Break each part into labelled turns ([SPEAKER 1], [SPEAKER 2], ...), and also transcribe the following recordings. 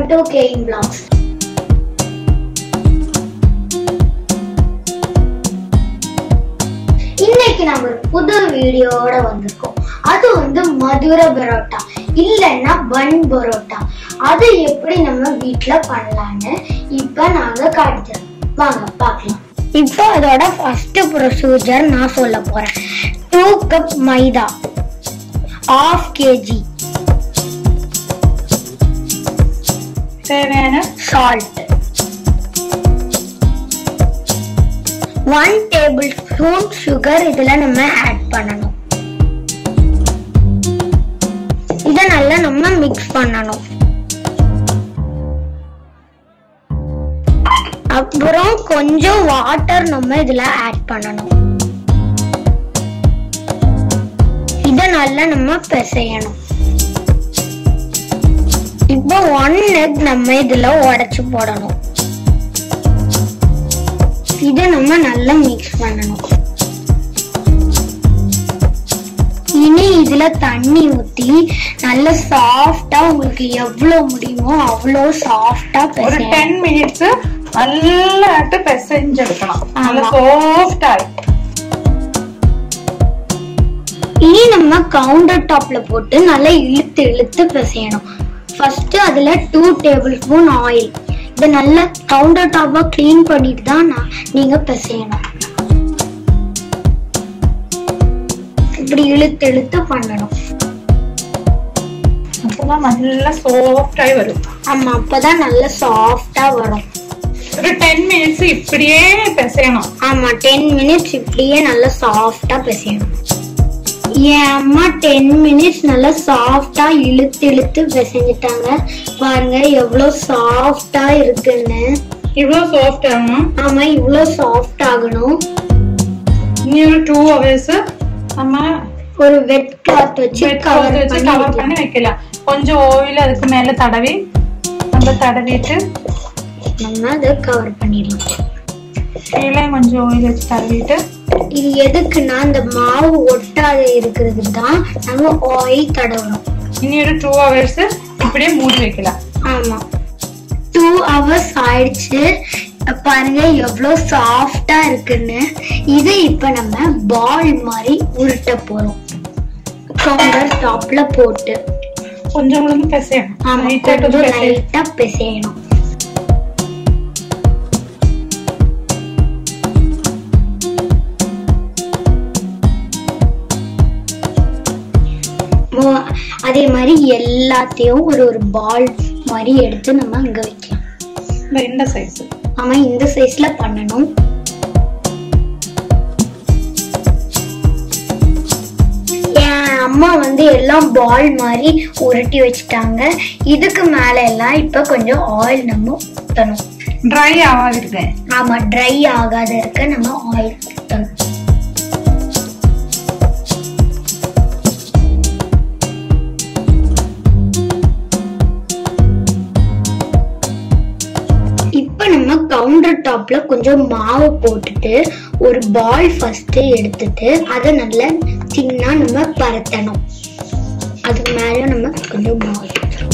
[SPEAKER 1] Welcome to கேயிங் blocks இன்னைக்கு நம்ம ஒரு புது வீடியோவோட வந்திருக்கோம் அது வந்து மதுரை பரோட்டா இல்லைன்னா பன் பரோட்டா அது எப்படி நம்ம வீட்ல பண்ணலான்னு இப்ப நாங்க காட்டுறோம் வாங்க பார்க்கலாம் இப்போ அதோட ஃபர்ஸ்ட் ப்ரொசீஜர் நான் சொல்ல போறேன் two cup maida half KG
[SPEAKER 2] தேவையான
[SPEAKER 1] salt one table spoon sugar இதுல நம்ம ஆட் பண்ணணும் இத நல்லா நம்ம மிக்ஸ் பண்ணணும் அப்புறம் கொஞ்சம் வாட்டர் நம்ம இதுல ஆட் பண்ணணும் இத நல்லா நம்ம பிசையணும் இப்போ ஒன் எக் நம்ம இதுல உடைச்சு போடணும் இத நம்ம நல்லா மிக்ஸ் பண்ணணும் இனி இதுல தண்ணி ஊத்தி நல்ல சாஃப்டா உங்களுக்கு எவ்வளவு முடியுமோ அவ்வளோ சாஃப்டா
[SPEAKER 2] ஒரு
[SPEAKER 1] பிசையணும்
[SPEAKER 2] டென் மினிட்ஸ் நல்லாட்டு பிசைஞ்செடுக்கணும் நல்லா
[SPEAKER 1] ஆமா.
[SPEAKER 2] சாஃப்ட் ஆகி
[SPEAKER 1] இனி நம்ம கவுண்டர் டாப்ல போட்டு நல்லா இழுத்து இழுத்து பிசையணும் ஃபர்ஸ்ட் அதுல டூ டேபிள் ஸ்பூன் ஆயில் இதை நல்லா கவுண்டர் டாப்பா க்ளீன் பண்ணிட்டு தான் நான் நீங்க பிசையணும் இப்படி இழுத்து இழுத்து பண்ணணும்
[SPEAKER 2] அப்பதான் நல்லா சாஃப்ட் ஆகி வரும்
[SPEAKER 1] ஆமா அப்பதான் நல்லா சாஃப்டா வரும்
[SPEAKER 2] ஒரு டென் மினிட்ஸ் இப்படியே பிசையணும்
[SPEAKER 1] ஆமா டென் மினிட்ஸ் இப்படியே நல்லா சாஃப்டா பிசையணும் என் அம்மா டென் மினிட்ஸ் நல்லா சாஃப்டா இழுத்து இழுத்து பிசைஞ்சிட்டாங்க பாருங்க எவ்வளவு சாஃப்டா இருக்குன்னு
[SPEAKER 2] இவ்வளவு சாஃப்ட் ஆகணும்
[SPEAKER 1] ஆமா இவ்வளவு சாஃப்ட் ஆகணும்
[SPEAKER 2] இனி ஒரு டூ ஹவர்ஸ் நம்ம
[SPEAKER 1] ஒரு வெட் கிளாத் வச்சு
[SPEAKER 2] wet cloth
[SPEAKER 1] கவர்
[SPEAKER 2] வச்சு
[SPEAKER 1] பண்ணி
[SPEAKER 2] கவர்
[SPEAKER 1] வைக்கலாம்.
[SPEAKER 2] பண்ணி வைக்கலாம் கொஞ்சம் ஆயில் அதுக்கு மேல தடவி நம்ம தடவிட்டு
[SPEAKER 1] நம்ம அதை கவர் பண்ணிடலாம்
[SPEAKER 2] கீழே கொஞ்சம் ஆயில் வச்சு தடவிட்டு
[SPEAKER 1] இது எதுக்குன்னா இந்த மாவு ஒட்டாத இருக்கிறதுக்கு தான் நம்ம ஆயில் தடவணும்
[SPEAKER 2] இனி ஒரு டூ ஹவர்ஸ் இப்படியே மூடி வைக்கலாம்
[SPEAKER 1] ஆமா டூ ஹவர்ஸ் ஆயிடுச்சு பாருங்க எவ்வளவு சாஃப்டா இருக்குன்னு இது இப்ப நம்ம பால் மாதிரி உருட்ட போறோம் கவுண்டர் டாப்ல போட்டு
[SPEAKER 2] கொஞ்சம் கொஞ்சம் பிசையணும்
[SPEAKER 1] ஆமா
[SPEAKER 2] Light ஆ
[SPEAKER 1] கொஞ்சம்
[SPEAKER 2] பிசையணும்.
[SPEAKER 1] லைட்டா பிசையணும் மோ- அதே மாதிரி எல்லாத்தையும் ஒரு ஒரு பால் மாதிரி எடுத்து நம்ம அங்க வைக்கலாம்
[SPEAKER 2] இந்த இந்த சைஸ்
[SPEAKER 1] ஆமா இந்த சைஸ்ல பண்ணணும் என் அம்மா வந்து எல்லாம் பால் மாதிரி உருட்டி வச்சுட்டாங்க இதுக்கு மேல எல்லாம் இப்ப கொஞ்சம் ஆயில் நம்ம ஊத்தணும்
[SPEAKER 2] ட்ரை ஆகாது
[SPEAKER 1] ஆமா ட்ரை ஆகாத இருக்க நம்ம ஆயில் ஊத்தணும் இப்ப நம்ம கவுண்டர் டாப்ல கொஞ்சம் மாவு போட்டுட்டு ஒரு பால் ஃபர்ஸ்ட் எடுத்துட்டு அதை நல்லா சின்ன நம்ம பரத்தணும் அதுக்கு மேல நம்ம கொஞ்சம் மாவு ஊத்தணும்.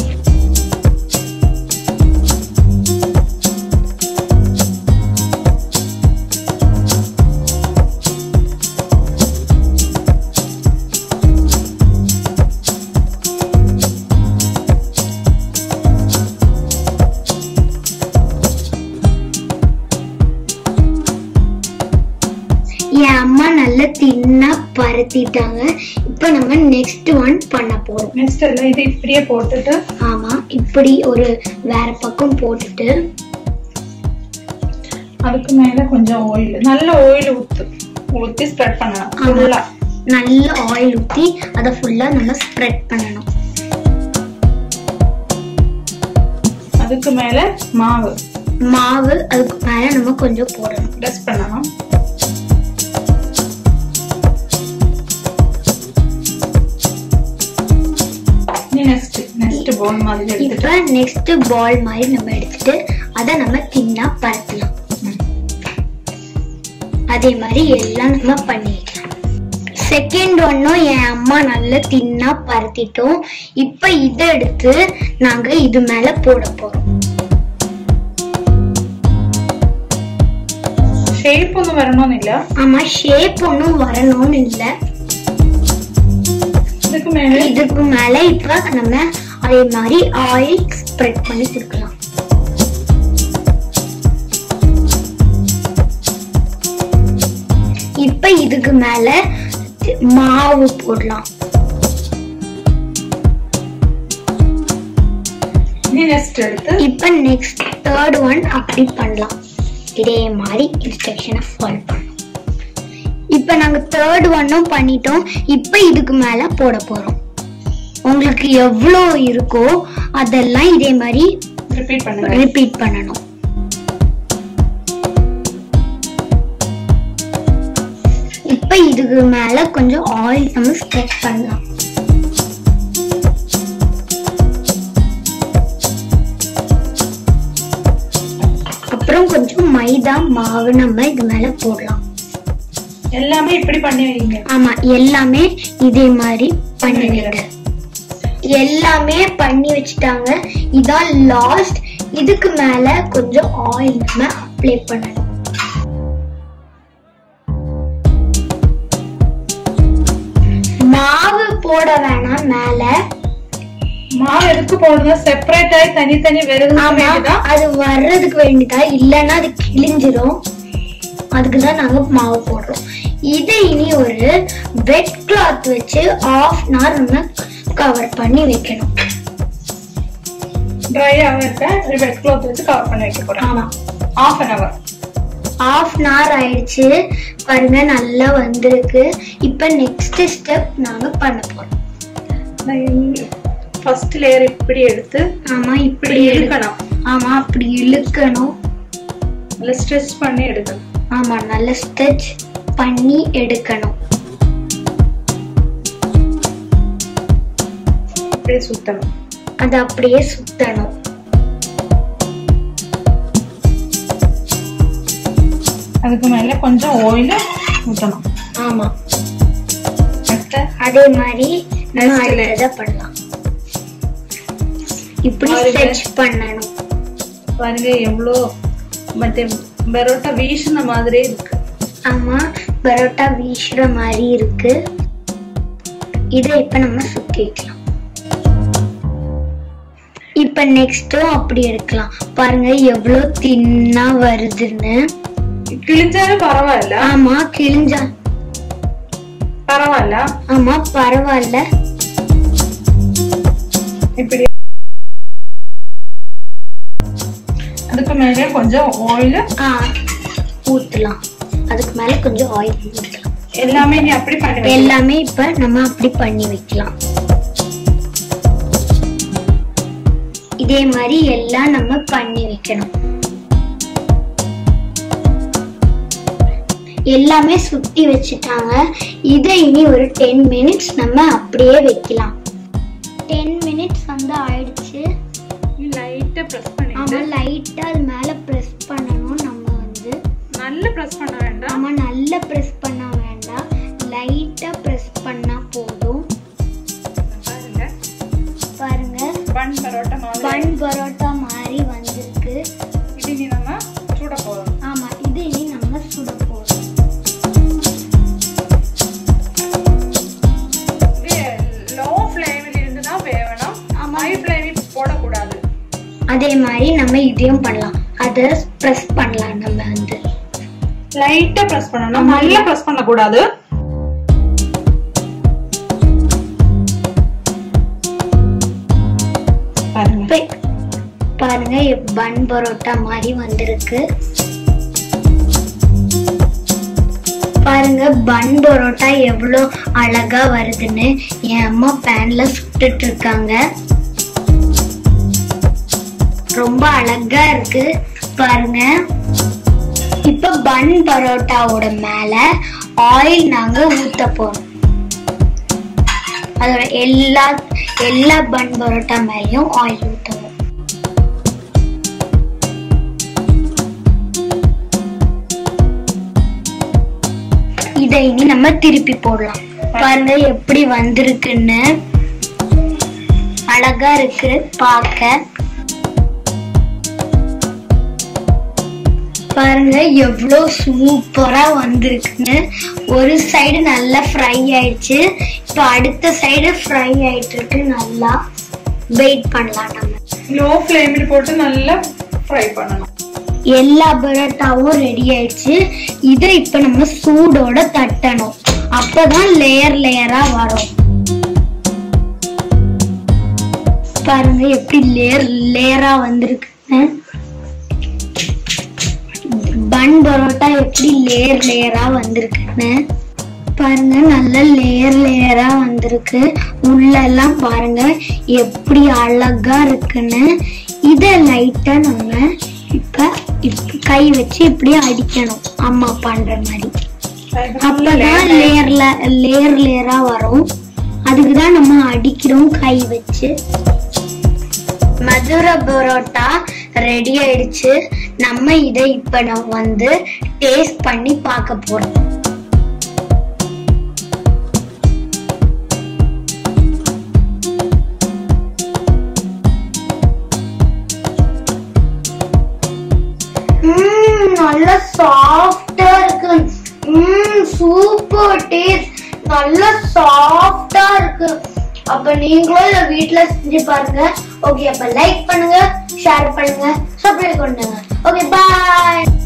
[SPEAKER 1] என் அம்மா நல்லா தின்னா பரத்திட்டாங்க இப்ப நம்ம நெக்ஸ்ட் ஒன் பண்ண போறோம்
[SPEAKER 2] நெக்ஸ்ட் எல்லாம் இது இப்படியே போட்டுட்டு
[SPEAKER 1] ஆமா இப்படி ஒரு வேற பக்கம் போட்டுட்டு
[SPEAKER 2] அதுக்கு மேல கொஞ்சம் ஆயில் நல்ல ஆயில் ஊத்து ஊத்தி ஸ்ப்ரெட் பண்ணலாம் ஃபுல்லா
[SPEAKER 1] நல்ல ஆயில் ஊத்தி அதை ஃபுல்லா நம்ம ஸ்ப்ரெட் பண்ணணும்
[SPEAKER 2] அதுக்கு மேல மாவு
[SPEAKER 1] மாவு அதுக்கு மேல நம்ம கொஞ்சம் போடணும்
[SPEAKER 2] டஸ்ட் பண்ணணும் நெக்ஸ்ட் நெக்ஸ்ட் பால் மாதிரி எடுத்துட்டு
[SPEAKER 1] இப்ப நெக்ஸ்ட் பால் மாதிரி நம்ம எடுத்துட்டு அதை நம்ம தின்னா பரத்தலாம்
[SPEAKER 2] ம்.
[SPEAKER 1] அதே மாதிரி எல்லாம் நம்ம பண்ணிக்கலாம் செகண்ட் ஒன்னும் என் அம்மா நல்லா தின்னா பரத்திட்டோம் இப்ப இதை எடுத்து நாங்க இது மேல போட போறோம்
[SPEAKER 2] ഷേപ്പ് ഒന്നും വരണമെന്നില്ല
[SPEAKER 1] ஆமா ஷேப் ஒன்றும் வரணும்னு இல்ல
[SPEAKER 2] ഇതൊക്കെ മേലെ
[SPEAKER 1] இதுக்கு மேல இப்ப நம்ம அதே மாதிரி ஆயில் ஸ்ப்ரெட் பண்ணி கொடுக்கலாம் இப்ப இதுக்கு மேல மாவு போடலாம்
[SPEAKER 2] ഇനി നെക്സ്റ്റ് എടുത്ത്
[SPEAKER 1] இப்ப நெக்ஸ்ட் தேர்ட் ஒன் அப்படி பண்ணலாம் இதே மாதிரி இன்ஸ்ட்ரக்ஷனை ஃபாலோ பண்ணணும் இப்ப நாங்க தேர்ட் ஒன்னும் பண்ணிட்டோம் இப்ப இதுக்கு மேல போட போறோம் உங்களுக்கு எவ்வளோ இருக்கோ அதெல்லாம் இதே மாதிரி
[SPEAKER 2] റിപ്പീറ്റ് பண்ணுங்க
[SPEAKER 1] ரிப்பீட் பண்ணணும் இப்ப இதுக்கு மேல கொஞ்சம் ஆயில் நம்ம ஸ்ப்ரெட் பண்ணலாம் அப்புறம் கொஞ்சம் மைதா மாவு நம்ம இது மேல போடலாம்
[SPEAKER 2] எல்லாமே இப்படி பண்ணி வைங்க
[SPEAKER 1] ஆமா எல்லாமே இதே மாதிரி பண்ணி வைங்க எல்லாமே பண்ணி வச்சுட்டாங்க இதான் லாஸ்ட் இதுக்கு மேல கொஞ்சம் ஆயில் நம்ம அப்ளை பண்ணணும் மாவு போட வேணாம் மேல
[SPEAKER 2] മാവ് എതുക്ക് പോടുന്നത് സെപ്പറേറ്റ് ആയി തനി തനി വരുന്നത്
[SPEAKER 1] ஆமா
[SPEAKER 2] വേണ്ടിதான்
[SPEAKER 1] அது வர்றதுக்கு வேண்டிதான் இல்லைன்னா அது கிழிஞ்சிரும் அதுக்கு தான் நாங்க மாவு போடுறோம் இதை இனி ஒரு வெட் கிளாத் வச்சு ஆஃப் அன் hour நம்ம கவர் பண்ணி வைக்கணும்
[SPEAKER 2] ഡ്രൈ ആവാത്ത ഒരു വെറ്റ് ക്ലോത്ത് വെച്ച് കവർ பண்ணி வைக்க போறேன்
[SPEAKER 1] ஆமா
[SPEAKER 2] half an hour
[SPEAKER 1] half an hour ஆயிடுச்சு பாருங்க நல்லா வந்திருக்கு இப்ப நெக்ஸ்ட் ஸ்டெப் நாங்க பண்ண போறோம்
[SPEAKER 2] ஃபர்ஸ்ட் லேயர் இப்படி எடுத்து
[SPEAKER 1] ஆமா
[SPEAKER 2] இப்படி
[SPEAKER 1] இப்படி இழு-
[SPEAKER 2] இழுக்கணும்
[SPEAKER 1] ஆமா அப்படி இழுக்கணும்
[SPEAKER 2] நல்லா ஸ்ட்ரெச் பண்ணி எடுக்கணும்
[SPEAKER 1] ஆமா நல்ல ஸ்ட்ரெச் பண்ணி எடுக்கணும்
[SPEAKER 2] இப்படியே சுத்தணும்
[SPEAKER 1] அது அப்படியே சுத்தணும்
[SPEAKER 2] அதுக்கு மேல கொஞ்சம் ஆயில் ஊற்றணும்
[SPEAKER 1] ஆமா
[SPEAKER 2] அடுத்த
[SPEAKER 1] அதே மாதிரி நம்ம
[SPEAKER 2] Next layer.
[SPEAKER 1] அடுத்ததை பண்ணலாம் இப்படி
[SPEAKER 2] பாருங்க.
[SPEAKER 1] ஸ்ட்ரெச் பண்ணணும்
[SPEAKER 2] பாருங்க எவ்வளோ மற்ற பரோட்டா வீசின மாதிரியே இருக்கு
[SPEAKER 1] ஆமா பரோட்டா வீசுற மாதிரி இருக்கு இதை இப்ப நம்ம சுத்தி வைக்கலாம் இப்ப நெக்ஸ்டும் அப்படி எடுக்கலாம் பாருங்க எவ்வளவு தின்னா வருதுன்னு
[SPEAKER 2] கிழிஞ்சாலும் பரவாயில்ல
[SPEAKER 1] ஆமா கிழிஞ்சா
[SPEAKER 2] பரவாயில்ல
[SPEAKER 1] ஆமா பரவாயில்ல
[SPEAKER 2] இப்படி அதுக்கு மேலே கொஞ்சம் ஆயில்
[SPEAKER 1] ஆ ஊத்தலாம் அதுக்கு மேல கொஞ்சம் ஆயில் ஊத்தலாம்
[SPEAKER 2] எல்லாமே நீ அப்படி பண்ணி வை.
[SPEAKER 1] எல்லாமே இப்ப நம்ம அப்படி பண்ணி வைக்கலாம் இதே மாதிரி எல்லாம் நம்ம பண்ணி வைக்கணும் எல்லாமே சுத்தி வச்சுட்டாங்க இதை இனி ஒரு டென் மினிட்ஸ் நம்ம அப்படியே வைக்கலாம் டென் மினிட்ஸ் வந்து ஆயிடுச்சு
[SPEAKER 2] நீ லைட்டா பிரஸ்
[SPEAKER 1] ஆமா
[SPEAKER 2] பண்ணிட்டு
[SPEAKER 1] லைட்டா அது மேல பிரஸ் பண்ணணும் நம்ம வந்து
[SPEAKER 2] நல்லா பிரஸ் பண்ண வேண்டாம்
[SPEAKER 1] ஆமா நல்லா பிரஸ் பண்ண வேண்டாம் லைட்டா பிரஸ் பண்ணா போதும்
[SPEAKER 2] பாருங்க
[SPEAKER 1] பாருங்க
[SPEAKER 2] பன் பரோட்டா மாதிரி
[SPEAKER 1] பன் பரோட்டா மாதிரி வந்திருக்கு
[SPEAKER 2] இது நீ நம்ம சுட போதும்
[SPEAKER 1] ஆமா இது இனி நம்ம சுட போறோம்
[SPEAKER 2] லோ ஃப்ளேமில் இருந்து தான் வேகணும்
[SPEAKER 1] ஆமா.
[SPEAKER 2] ஹை ஃப்ளேமில் போடக்கூடாது
[SPEAKER 1] அதே மாதிரி நம்ம இதையும் பண்ணலாம் அதை பிரஸ் பண்ணலாம் நம்ம வந்து
[SPEAKER 2] லைட்டா பிரஸ் பண்ணணும் நல்லா பிரஸ் பண்ணக்கூடாது பாருங்க
[SPEAKER 1] இப்ப பாருங்க பன் பரோட்டா மாதிரி வந்திருக்கு பாருங்க பன் பரோட்டா எவ்வளோ அழகா வருதுன்னு என் அம்மா பேன்ல சுட்டுட்டு இருக்காங்க ரொம்ப அழகா இருக்கு பாருங்க இப்ப பன் பரோட்டாவோட மேல ஆயில் நாங்க ஊத்த போறோம் அதோட எல்லா எல்லா பன் பரோட்டா மேலயும் ஆயில் ஊத்துவோம் இதை இனி நம்ம திருப்பி போடலாம் பாருங்க எப்படி வந்திருக்குன்னு அழகா இருக்கு பார்க்க பாருங்க எவ்வளோ சூப்பரா வந்திருக்குன்னு ஒரு சைடு நல்லா ஃப்ரை ஆயிடுச்சு இப்போ அடுத்த சைடு ஃப்ரை ஆயிட்டு இருக்கு நல்லா வெயிட் பண்ணலாம் நம்ம
[SPEAKER 2] லோ ஃப்ளேமில் போட்டு நல்லா ஃப்ரை பண்ணணும்
[SPEAKER 1] எல்லா பரோட்டாவும் ரெடி ஆயிடுச்சு இதை இப்ப நம்ம சூடோட தட்டணும் அப்பதான் லேயர் லேயரா வரும் பாருங்க எப்படி லேயர் லேயரா வந்திருக்குன்னு பன் பரோட்டா எப்படி லேயர் லேயரா வந்திருக்குன்னு பாருங்க நல்ல லேயர் லேயரா வந்திருக்கு உள்ள எல்லாம் பாருங்க எப்படி அழகா இருக்குன்னு இத லைட்டா நம்ம இப்ப இப்ப கை வச்சு இப்படி அடிக்கணும் அம்மா பண்ற மாதிரி அப்பதான் லேயர்ல லேயர் லேயரா வரும் அதுக்கு தான் நம்ம அடிக்கிறோம் கை வச்சு மதுரை பரோட்டா ரெடி ஆயிடுச்சு நம்ம இதை இப்ப நம்ம வந்து டேஸ்ட் பண்ணி பார்க்க போறோம் ம்ம், நல்லா சாஃப்டா இருக்கு ம்ம், சூப்பர் டேஸ்ட் நல்லா சாஃப்டா இருக்கு அப்ப நீங்களும் இத வீட்ல செஞ்சு பாருங்க ஓகே அப்ப லைக் பண்ணுங்க ஷேர் பண்ணுங்க சப்ஸ்கிரைப் பண்ணுங்க ஓகே பாய்